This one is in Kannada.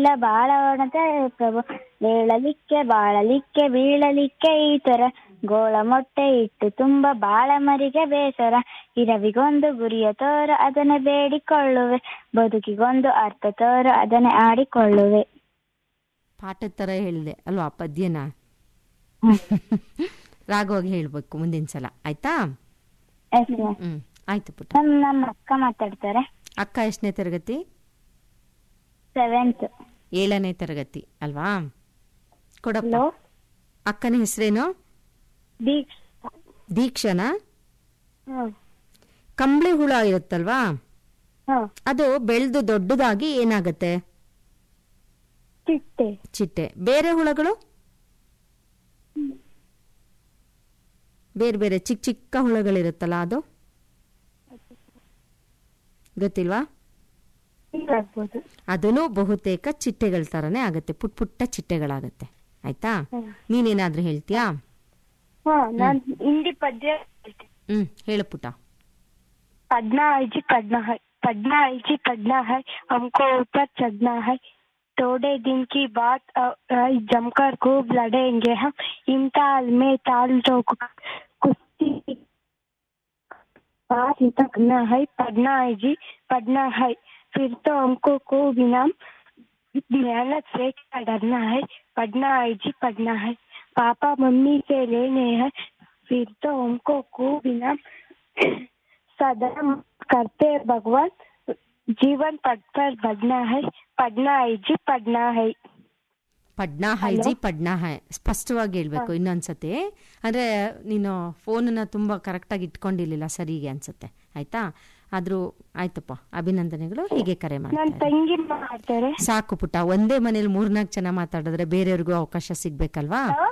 ಇಲ್ಲ ಬಾಳವನತೆ ಪ್ರಭು ಏಳಲಿಕ್ಕೆ ಬಾಳಲಿಕ್ಕೆ ಬೀಳಲಿಕ್ಕೆ ಈ ತರ ಗೋಳ ಮೊಟ್ಟೆ ಇಟ್ಟು ತುಂಬ ಬಾಳ ಮರಿಗೆ ಬೇಸರ ಇರವಿಗೊಂದು ಗುರಿಯ ತೋರ ಅದನ್ನೇ ಬೇಡಿಕೊಳ್ಳುವೆ ಬದುಕಿಗೊಂದು ಅರ್ಥ ತೋರ ಅದನ್ನೇ ಆಡಿಕೊಳ್ಳುವೆ ಪಾಠದ ಥರ ಹೇಳಿದೆ ಅಲ್ವಾ ಪದ್ಯನ ರಾಗವಾಗಿ ಹೇಳ್ಬೇಕು ಮುಂದಿನ ಸಲ ಆಯ್ತಾ ಎಸ್ ಮ್ಯಾಮ್ ಹ್ಮ್ ಆಯ್ತು ಪುಟ್ಟ ನಮ್ ನಮ್ಮ ಅಕ್ಕ ಮಾತಾಡ್ತಾರೆ ಅಕ್ಕ ಎಷ್ಟನೇ ತರಗತಿ ಸೆವೆಂತ್ ಏಳನೇ ತರಗತಿ ಅಲ್ವಾ ಕೊಡಪ್ಪ ಹಲೋ ಅಕ್ಕನ ಹೆಸರೇನು ದೀಕ್ಷ ದೀಕ್ಷನಾ ಹ್ಮ್ ಕಂಬಳಿ ಹುಳ ಇರುತ್ತಲ್ವಾ ಹ್ಮ್ ಅದು ಬೆಳೆದು ದೊಡ್ಡದಾಗಿ ಏನಾಗತ್ತೆ ಚಿಟ್ಟೆ ಚಿಟ್ಟೆ ಬೇರೆ ಹುಳಗಳು ಬೇರೆ ಬೇರೆ ಚಿಕ್ಕ ಚಿಕ್ಕ ಹುಳಗಳಿರುತ್ತಲ್ಲ ಅದು ಗೊತ್ತಿಲ್ವಾ ಆಗ್ಬೋದು ಅದೂ ಬಹುತೇಕ ಚಿಟ್ಟೆಗಳ ಥರನೇ ಆಗುತ್ತೆ ಪುಟ್ ಪುಟ್ಟ ಚಿಟ್ಟೆಗಳಾಗತ್ತೆ ಆಯ್ತಾ ಹ್ಮ್. ನೀನೇನಾದ್ರೂ ಹೇಳ್ತೀಯಾ ಹಾ ನಾನ್ ಹಿಂದಿ ಪದ್ಯ ಹೇಳ್ತೀನಿ. ಹ್ಮ್ ಹೇಳು ಪುಟ್ಟ पढ़ना है जी पढ़ना है पढ़ना है जी पढ़ना है हमको ऊपर चढ़ना है थोड़े दिन की बात अ- अ, जमकर खूब लड़ेंगे हम इम्ताल में ताल तो कुश्ती बात ही तकना है पढ़ना है जी पढ़ना है फिर तो हमको खूब इनाम मेहनत से क्या डरना है पढ़ना है जी पढ़ना है पापा मम्मी से लेने हैं फिर तो हमको खूब इनाम सदा करते भगवान जीवन पढ़ पर बढ़ना है पढ़ना है जी पढ़ना है ಪಡ್ನಾ ಹೈ ಜಿ ಪಡ್ನಾ ಹೈ ಸ್ಪಷ್ಟವಾಗಿ ಹೇಳ್ಬೇಕು ಇನ್ನೊಂದ್ಸತಿ ಅಂದ್ರೆ ನೀನು ಫೋನನ್ನ ತುಂಬಾ ಕರೆಕ್ಟಾಗಿ ಇಟ್ಕೊಂಡಿರ್ಲಿಲ್ಲ ಸರಿಗೆ ಅನ್ಸುತ್ತೆ ಆಯ್ತಾ ಆದ್ರೂ ಆಯ್ತಪ್ಪ ಅಭಿನಂದನೆಗಳು ಹೀಗೆ ಕರೆ ನನ್ ಮಾಡ್ತಾರೆ ತಂಗಿ ಮಾಡ್ತಾರೆ ಸಾಕು ಪುಟ್ಟ ಒಂದೇ ಮನೇಲಿ ಮೂರ್ನಾಲ್ಕು ಜನ ಮಾತಾಡಿದ್ರೆ ಬೇರೆಯವ್ರಿಗೂ ಅವಕಾಶ ಸಿಗ್ಬೇಕಲ್ವಾ ಹಲೋ?